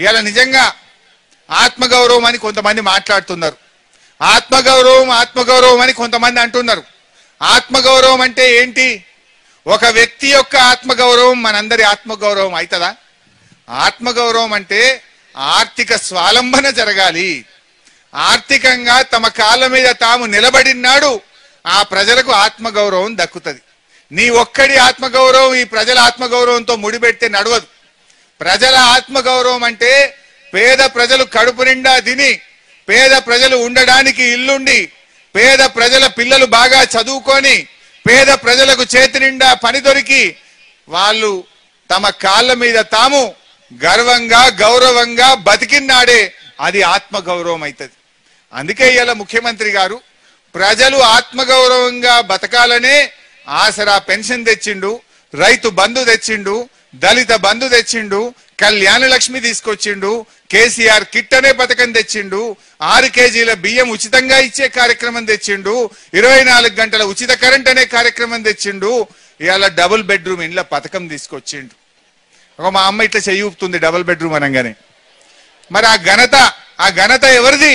ఇవాళ నిజంగా ఆత్మగౌరవం అని కొంతమంది మాట్లాడుతున్నారు ఆత్మగౌరవం ఆత్మగౌరవం అని కొంతమంది అంటున్నారు ఆత్మగౌరవం అంటే ఏంటి ఒక వ్యక్తి యొక్క ఆత్మగౌరవం మనందరి ఆత్మగౌరవం అవుతుందా ఆత్మగౌరవం అంటే ఆర్థిక స్వాలంబన జరగాలి ఆర్థికంగా తమ కాళ్ళ మీద తాము నిలబడినాడు ఆ ప్రజలకు ఆత్మగౌరవం దక్కుతుంది నీ ఒక్కడి ఆత్మగౌరవం ఈ ప్రజల ఆత్మగౌరవంతో ముడిపెడితే నడవదు ప్రజల ఆత్మగౌరవం అంటే పేద ప్రజలు కడుపు నిండా తిని పేద ప్రజలు ఉండడానికి ఇల్లుండి పేద ప్రజల పిల్లలు బాగా చదువుకొని పేద ప్రజలకు చేతి నిండా పని దొరికి వాళ్ళు తమ కాళ్ళ మీద తాము గర్వంగా గౌరవంగా బతికినాడే అది ఆత్మగౌరవం అవుతుంది అందుకే ఇలా ముఖ్యమంత్రి గారు ప్రజలు ఆత్మగౌరవంగా బతకాలనే ఆసరా పెన్షన్ తెచ్చిండు రైతు బంధు తెచ్చిండు దళిత బంధు తెచ్చిండు కళ్యాణ లక్ష్మి తీసుకొచ్చిండు కేసీఆర్ కిట్ అనే పథకం తెచ్చిండు ఆరు కేజీల బియ్యం ఉచితంగా ఇచ్చే కార్యక్రమం తెచ్చిండు ఇరవై నాలుగు గంటల ఉచిత కరెంట్ అనే కార్యక్రమం తెచ్చిండు ఇవాళ డబుల్ బెడ్రూమ్ ఇండ్ల పథకం తీసుకొచ్చిండు ఒక మా అమ్మ ఇట్లా చెయ్యి ఊపుతుంది డబుల్ బెడ్రూమ్ అనగానే మరి ఆ ఘనత ఆ ఘనత ఎవరిది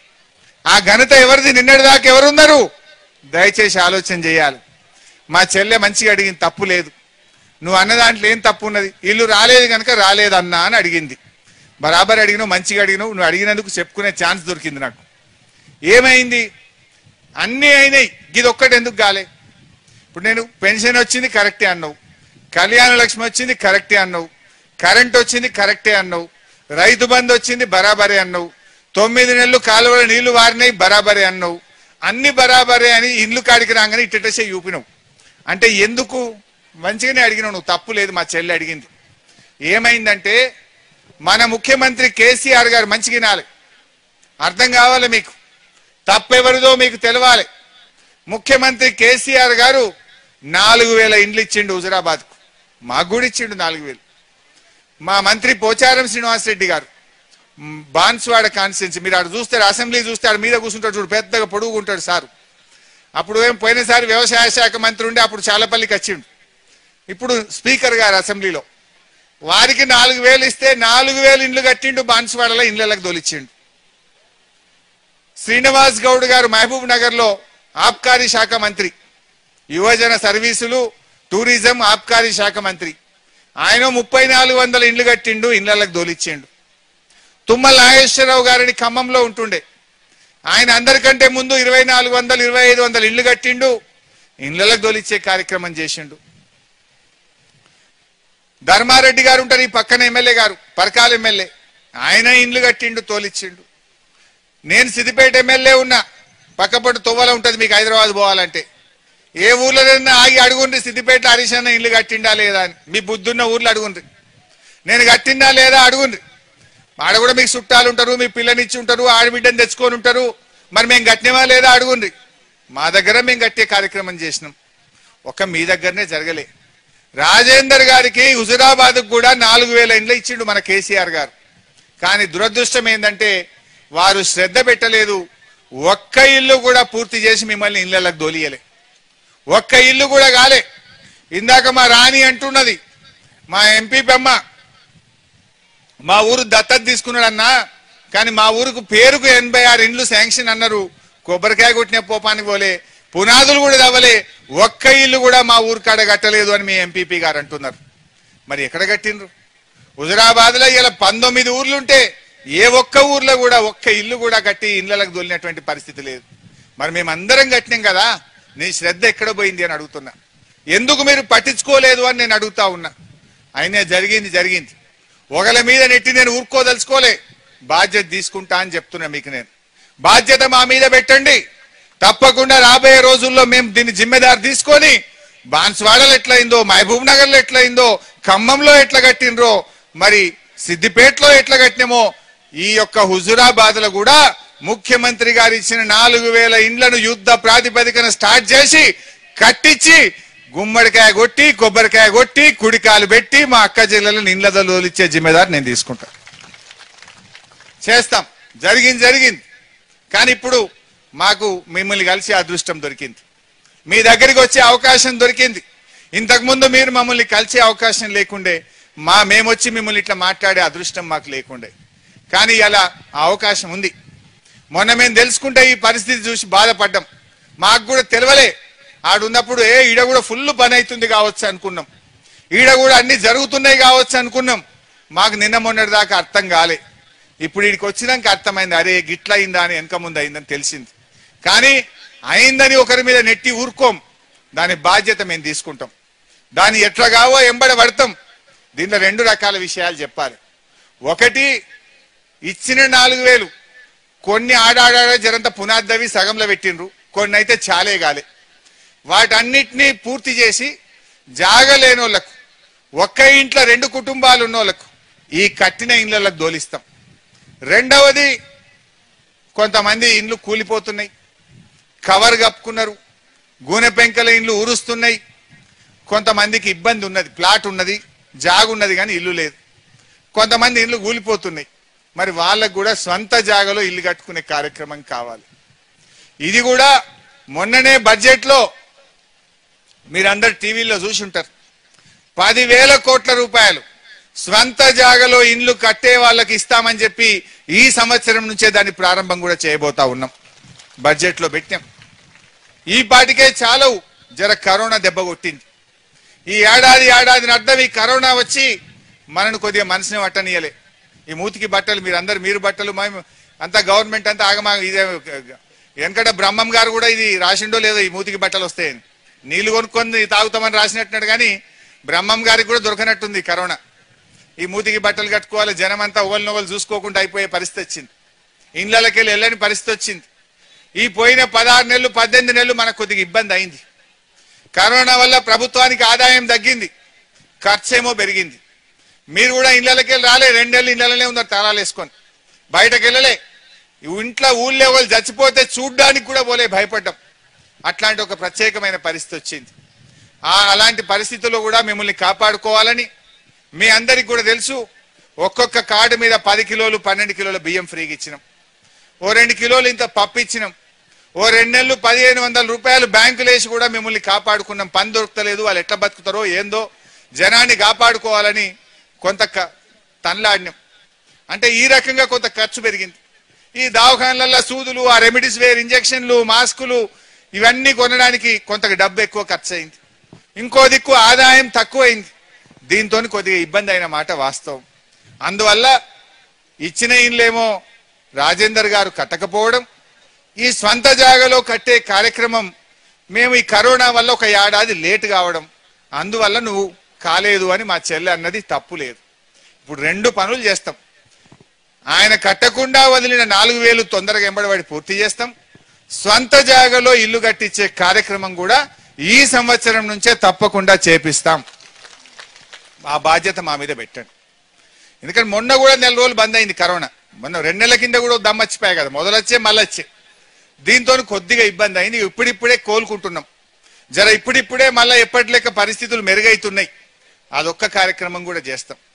ఆ ఘనత ఎవరిది నిన్నటి దాకా ఎవరున్నారు దయచేసి ఆలోచన చేయాలి మా చెల్లె మంచిగా అడిగింది తప్పు లేదు నువ్వు అన్న దాంట్లో ఏం తప్పు ఉన్నది ఇల్లు రాలేదు కనుక రాలేదన్నా అని అడిగింది బరాబర్ అడిగినావు మంచిగా అడిగినావు నువ్వు అడిగినందుకు చెప్పుకునే ఛాన్స్ దొరికింది నాకు ఏమైంది అన్నీ అయినాయి ఇది ఒక్కటి ఎందుకు కాలే ఇప్పుడు నేను పెన్షన్ వచ్చింది కరెక్టే అన్నావు కళ్యాణ లక్ష్మి వచ్చింది కరెక్టే అన్నావు కరెంట్ వచ్చింది కరెక్టే అన్నావు రైతు బంధు వచ్చింది బరాబరే అన్నావు తొమ్మిది నెలలు కాలువల నీళ్లు వారినాయి బరాబరే అన్నావు అన్ని బరాబరే అని ఇల్లు కాడికి రాగానే ఇట్టేసే చూపినావు అంటే ఎందుకు మంచిగానే అడిగినావు నువ్వు తప్పు లేదు మా చెల్లి అడిగింది ఏమైందంటే మన ముఖ్యమంత్రి కేసీఆర్ గారు మంచిగా వినాలి అర్థం కావాలి మీకు తప్పెవరిదో మీకు తెలవాలి ముఖ్యమంత్రి కేసీఆర్ గారు నాలుగు వేల ఇండ్లు ఇచ్చిండు హుజరాబాద్కు మాకు కూడా ఇచ్చిండు నాలుగు వేలు మా మంత్రి పోచారం శ్రీనివాసరెడ్డి గారు మ్, బాన్స్వాడ కాన్స్టిట్యున్సీ మీరు ఆడు చూస్తే అసెంబ్లీ చూస్తే ఆడ మీద కూర్చుంటాడు చూడు పెద్దగా పొడుగు ఉంటాడు సారు అప్పుడు ఏం పోయినసారి వ్యవసాయ శాఖ మంత్రి ఉండే అప్పుడు చాలపల్లికి వచ్చిండు ఇప్పుడు స్పీకర్ గారు అసెంబ్లీలో వారికి నాలుగు వేలు ఇస్తే నాలుగు వేలు ఇండ్లు కట్టిండు బాన్స్వాడలో ఇండ్లకు దొలిచ్చిండు శ్రీనివాస్ గౌడ్ గారు మహబూబ్ నగర్ లో ఆబ్కారీ శాఖ మంత్రి యువజన సర్వీసులు టూరిజం ఆబ్కారీ శాఖ మంత్రి ఆయన ముప్పై నాలుగు వందల ఇండ్లు కట్టిండు ఇండ్లకు దోలిచ్చిండు తుమ్మల నాగేశ్వరరావు గారిని ఖమ్మంలో ఉంటుండే ఆయన అందరికంటే ముందు ఇరవై నాలుగు వందలు ఇరవై ఐదు వందల ఇండ్లు కట్టిండు ఇండ్లకు దోలిచ్చే కార్యక్రమం చేసిండు ధర్మారెడ్డి గారు ఉంటారు ఈ పక్కన ఎమ్మెల్యే గారు పరకాల ఎమ్మెల్యే ఆయన ఇండ్లు కట్టిండు తోలిచ్చిండు నేను సిద్దిపేట ఎమ్మెల్యే ఉన్నా పక్కపట్టు తొవ్వల ఉంటది మీకు హైదరాబాద్ పోవాలంటే ఏ ఊర్లోనైనా ఆగి అడుగుండ్రి సిద్దిపేట హరీష్ అన్న ఇల్లు కట్టిండా లేదా అని మీ బుద్ధున్న ఊర్లో అడుగుండ్రి నేను కట్టిందా లేదా అడుగుండ్రి ఆడ కూడా మీకు చుట్టాలు ఉంటారు మీ పిల్లనిచ్చి ఉంటారు ఆడబిడ్డని తెచ్చుకొని ఉంటారు మరి మేము కట్టినవా లేదా అడుగుండ్రి మా దగ్గర మేము కట్టే కార్యక్రమం చేసినాం ఒక్క మీ దగ్గరనే జరగలే రాజేందర్ గారికి హుజురాబాద్ కూడా నాలుగు వేల ఇండ్లు ఇచ్చిండు మన కేసీఆర్ గారు కానీ దురదృష్టం ఏంటంటే వారు శ్రద్ధ పెట్టలేదు ఒక్క ఇల్లు కూడా పూర్తి చేసి మిమ్మల్ని ఇళ్ళకి దొలియలే ఒక్క ఇల్లు కూడా కాలే ఇందాక మా రాణి అంటున్నది మా ఎంపీ బెమ్మ మా ఊరు దత్తత తీసుకున్నాడన్నా కానీ మా ఊరుకు పేరుకు ఎనభై ఆరు ఇండ్లు శాంక్షన్ అన్నారు కొబ్బరికాయ కొట్టిన పోపానికి పోలే పునాదులు కూడా తవ్వలే ఒక్క ఇల్లు కూడా మా ఊరు కాడ కట్టలేదు అని మీ ఎంపీపీ గారు అంటున్నారు మరి ఎక్కడ కట్టిండ్రు హుజరాబాద్ లో ఇలా పంతొమ్మిది ఊర్లుంటే ఏ ఒక్క ఊర్లో కూడా ఒక్క ఇల్లు కూడా కట్టి ఇళ్ళలకు దొలినటువంటి పరిస్థితి లేదు మరి మేమందరం కట్టినాం కదా నీ శ్రద్ధ ఎక్కడ పోయింది అని అడుగుతున్నా ఎందుకు మీరు పట్టించుకోలేదు అని నేను అడుగుతా ఉన్నా అయినా జరిగింది జరిగింది ఒకళ్ళ మీద నెట్టి నేను ఊరుకోదలుచుకోలే బాధ్యత తీసుకుంటా అని చెప్తున్నా మీకు నేను బాధ్యత మా మీద పెట్టండి తప్పకుండా రాబోయే రోజుల్లో మేము దీన్ని జిమ్మెదారు తీసుకొని బాన్స్వాడలో ఎట్లయిందో మహబూబ్ నగర్ లో ఎట్లయిందో ఖమ్మంలో ఎట్లా కట్టినరో మరి సిద్దిపేటలో ఎట్లా కట్టినమో ఈ యొక్క హుజురాబాద్ లో కూడా ముఖ్యమంత్రి గారు ఇచ్చిన నాలుగు వేల ఇండ్లను యుద్ధ ప్రాతిపదికన స్టార్ట్ చేసి కట్టించి గుమ్మడికాయ కొట్టి కొబ్బరికాయ కొట్టి కుడికాలు పెట్టి మా అక్క చెల్లెలను ఇండ్ల ఇచ్చే జిమ్మెదారు నేను తీసుకుంటా చేస్తాం జరిగింది జరిగింది కానీ ఇప్పుడు మాకు మిమ్మల్ని కలిసి అదృష్టం దొరికింది మీ దగ్గరికి వచ్చే అవకాశం దొరికింది ఇంతకుముందు మీరు మమ్మల్ని కలిసే అవకాశం లేకుండే మా మేమొచ్చి మిమ్మల్ని ఇట్లా మాట్లాడే అదృష్టం మాకు లేకుండే కానీ ఇలా ఆ అవకాశం ఉంది మొన్న మేము తెలుసుకుంటే ఈ పరిస్థితి చూసి బాధపడ్డాం మాకు కూడా తెలియలే ఆడున్నప్పుడు ఏ ఈడ కూడా ఫుల్ పని అవుతుంది కావచ్చు అనుకున్నాం ఈడ కూడా అన్ని జరుగుతున్నాయి కావచ్చు అనుకున్నాం మాకు నిన్న మొన్నటి దాకా అర్థం కాలే ఇప్పుడు వీడికి వచ్చినాక అర్థమైంది అరే గిట్ల అయిందా అని వెనక ముందు అయిందని తెలిసింది కానీ అయిందని ఒకరి మీద నెట్టి ఊరుకోం దాని బాధ్యత మేము తీసుకుంటాం దాన్ని ఎట్లా కావో ఎంబడ పడతాం దీంట్లో రెండు రకాల విషయాలు చెప్పాలి ఒకటి ఇచ్చిన నాలుగు వేలు కొన్ని ఆడాడ జరంత పునాద్దవి సగంలో పెట్టిండ్రు కొన్ని అయితే చాలే గాలే వాటన్నిటినీ పూర్తి చేసి జాగలేనోళ్ళకు ఒక్క ఇంట్లో రెండు కుటుంబాలు ఉన్నోళ్ళకు ఈ కట్టిన ఇండ్లకు దోలిస్తాం రెండవది కొంతమంది ఇండ్లు కూలిపోతున్నాయి కవర్ కప్పుకున్నారు గూనె పెంకల ఇండ్లు ఊరుస్తున్నాయి కొంతమందికి ఇబ్బంది ఉన్నది ప్లాట్ ఉన్నది జాగు ఉన్నది కానీ ఇల్లు లేదు కొంతమంది ఇండ్లు కూలిపోతున్నాయి మరి వాళ్ళకు కూడా స్వంత జాగలో ఇల్లు కట్టుకునే కార్యక్రమం కావాలి ఇది కూడా మొన్ననే బడ్జెట్లో మీరందరు టీవీలో చూసి ఉంటారు పదివేల కోట్ల రూపాయలు స్వంత జాగలో ఇండ్లు కట్టే వాళ్ళకి ఇస్తామని చెప్పి ఈ సంవత్సరం నుంచే దాని ప్రారంభం కూడా చేయబోతా ఉన్నాం బడ్జెట్లో పెట్టాం ఈ పాటికే చాలవు జర కరోనా దెబ్బ కొట్టింది ఈ ఏడాది ఏడాది అర్థం ఈ కరోనా వచ్చి మనను కొద్దిగా మనసుని పట్టనీయలే ఈ మూతికి బట్టలు మీరు అందరు మీరు బట్టలు మేము అంతా గవర్నమెంట్ అంతా ఆగమా ఇదే వెనకట బ్రహ్మం గారు కూడా ఇది రాసిండో లేదో ఈ మూతికి బట్టలు వస్తాయని నీళ్లు కొనుక్కొని తాగుతామని రాసినట్టున్నాడు కానీ బ్రహ్మం గారికి కూడా దొరకనట్టుంది ఈ కరోనా ఈ మూతికి బట్టలు కట్టుకోవాలి జనం అంతా ఓవల్ నోవలు చూసుకోకుండా అయిపోయే పరిస్థితి వచ్చింది ఇండ్లకి వెళ్ళి వెళ్ళని పరిస్థితి వచ్చింది ఈ పోయిన పదహారు నెలలు పద్దెనిమిది నెలలు మనకు కొద్దిగా ఇబ్బంది అయింది కరోనా వల్ల ప్రభుత్వానికి ఆదాయం తగ్గింది ఖర్చేమో పెరిగింది మీరు కూడా ఇళ్ళకి వెళ్ళి రాలే రెండేళ్ళు ఇళ్ళలోనే ఉన్నారు తాళాలు వేసుకొని బయటకు వెళ్ళలే ఇంట్లో ఊళ్ళో వాళ్ళు చచ్చిపోతే చూడ్డానికి కూడా పోలే భయపడ్డాం అట్లాంటి ఒక ప్రత్యేకమైన పరిస్థితి వచ్చింది ఆ అలాంటి పరిస్థితుల్లో కూడా మిమ్మల్ని కాపాడుకోవాలని మీ అందరికి కూడా తెలుసు ఒక్కొక్క కార్డు మీద పది కిలోలు పన్నెండు కిలోల బియ్యం ఫ్రీగా ఇచ్చినాం ఓ రెండు కిలోలు ఇంత పప్పు ఇచ్చినాం ఓ రెండు నెలలు పదిహేను వందల రూపాయలు బ్యాంకులు వేసి కూడా మిమ్మల్ని కాపాడుకున్నాం పని దొరుకుతలేదు వాళ్ళు ఎట్లా బతుకుతారో ఏందో జనాన్ని కాపాడుకోవాలని కొంత క- తన్లాడినాం అంటే ఈ రకంగా కొంత ఖర్చు పెరిగింది ఈ దవాఖానలలో సూదులు ఆ రెమెడీస్ వేర్ ఇంజక్షన్లు మాస్కులు ఇవన్నీ కొనడానికి కొంత డబ్బు ఎక్కువ ఖర్చు అయింది ఇంకో దిక్కు ఆదాయం తక్కువైంది దీంతో కొద్దిగా ఇబ్బంది అయిన మాట వాస్తవం అందువల్ల ఇచ్చిన ఇండ్లేమో రాజేందర్ గారు కట్టకపోవడం ఈ స్వంత జాగలో కట్టే కార్యక్రమం మేము ఈ కరోనా వల్ల ఒక ఏడాది లేట్ కావడం అందువల్ల నువ్వు కాలేదు అని మా చెల్లె అన్నది తప్పు లేదు ఇప్పుడు రెండు పనులు చేస్తాం ఆయన కట్టకుండా వదిలిన నాలుగు వేలు తొందరగా ఎంబడబడి పూర్తి చేస్తాం స్వంత జాగలో ఇల్లు కట్టించే కార్యక్రమం కూడా ఈ సంవత్సరం నుంచే తప్పకుండా చేపిస్తాం ఆ బాధ్యత మా మీద పెట్టండి ఎందుకంటే మొన్న కూడా నెల రోజులు బంద్ అయింది కరోనా మొన్న రెండు నెలల కింద కూడా దమ్మచ్చిపోయాయి కదా మొదలొచ్చే మళ్ళొచ్చే దీంతో కొద్దిగా ఇబ్బంది అయింది ఇప్పుడిప్పుడే కోలుకుంటున్నాం జర ఇప్పుడిప్పుడే మళ్ళీ ఎప్పటి లెక్క పరిస్థితులు మెరుగైతున్నాయి అదొక్క కార్యక్రమం కూడా చేస్తాం